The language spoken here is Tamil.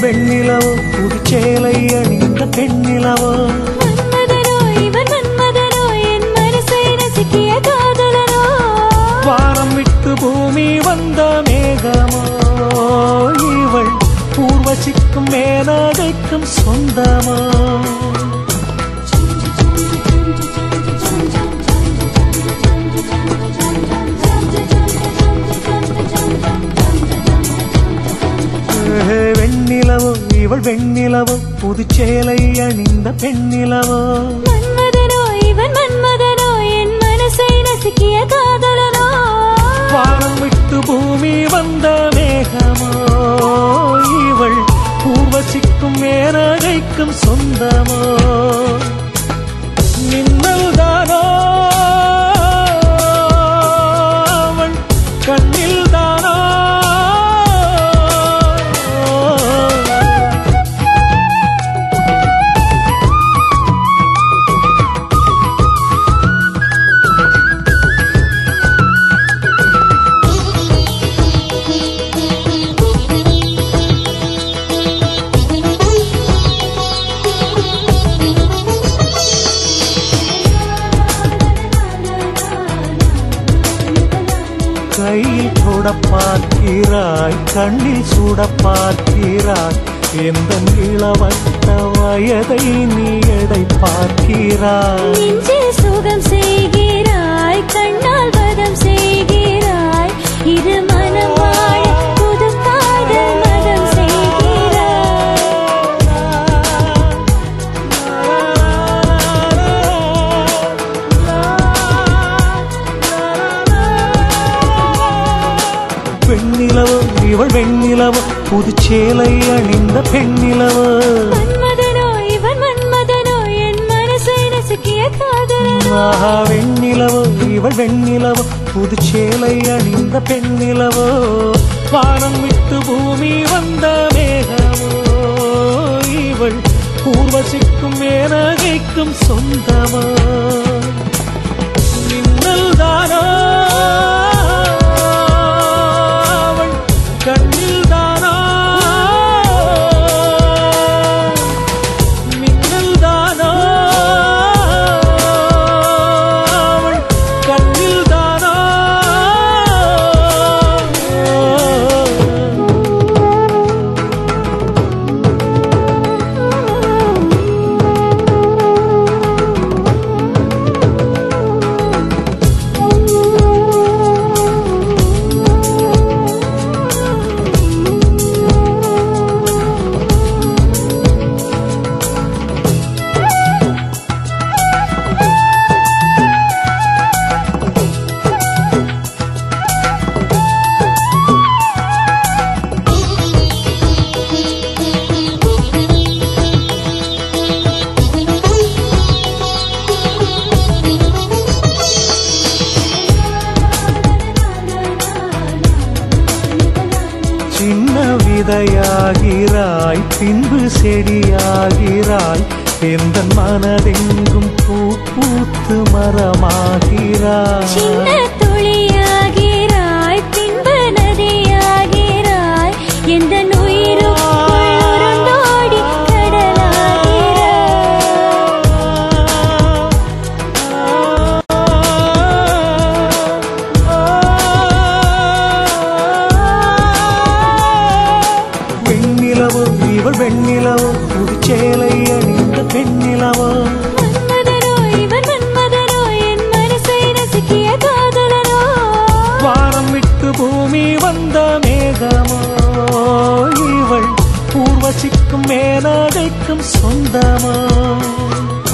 வெண்ணிலவோ புதுச்சேலை அணிந்த பெண்ணிலவோ மன்மதனோ இவன் மன்மதனோ என் மனசை ரசிக்கிய காதலனோ வானம் விட்டு பூமி வந்த மேகமோ இவள் பூர்வசிக்கும் மேலாதைக்கும் சொந்தமோ ஏ, வெண்ணிலவோ இவள் வெண்ணிலவோ புதுச்சேலை அணிந்த பெண்ணிலவோ மன்மதனோ இவன் மன்மதனோ என் மனசை ரசிக்கிய காதலனோ வானம் விட்டு பூமி வந்த மேகமோ இவள் பூர்வசிக்கும் மேனகைக்கும் சொந்தமோ மின்னல் தானோ அவள் கண்ணில் தானோ கையில் தொட பார்க்கிறாய் கண்ணில் சுட பார்க்கிறாய் எந்த இளவட்ட வயதை நீ எடை பார்க்கிறாய் நெஞ்சில் சுகம் செய்கிறாய் கண்ணால் வதம் செய்கிறாய் இது மனம் வாழ புது காதல் மதம் பெண்ணிலவோ இவள் வெண்ணிலவோ புதுச்சேலை அணிந்த பெண்ணிலவோ மன்மதனோ இவன் மன்மதனோ என் மனசை ரசிக்கிய காதலனோ ஆஹா வெண்ணிலவோ இவள் வெண்ணிலவோ புதுச்சேலை அணிந்த பெண்ணிலவோ வானம் விட்டு பூமி வந்த மேகமோ இவள் பூர்வசிக்கும் மேனகைக்கும் சொந்தமோ மின்னல் தானோ அவள் கண்ணில் தானோ மின்னல் தானோ அவள் கண்ணில் தானோ சின்ன விதையாகிறாய் பின்பு செடியாகிறாய் எந்த மனதெங்கும் பூ பூத்து மரமாகிறாய் சின்ன துளியாகிறாய் பின்பு நதியாகிறாய் எந்த உயிருக்குள் உருண்டோடி வெண்ணிலவோ இவள் வெண்ணிலவோ புதுச்சேலை அணிந்த பெண்ணிலவோ மன்மதனோ இவன் மன்மதனோ என் மனசை ரசிக்கிய காதலனோ வானம் விட்டு பூமி வந்த மேகமோ இவள் பூர்வசிக்கும் மேலாதைக்கும் சொந்தமோ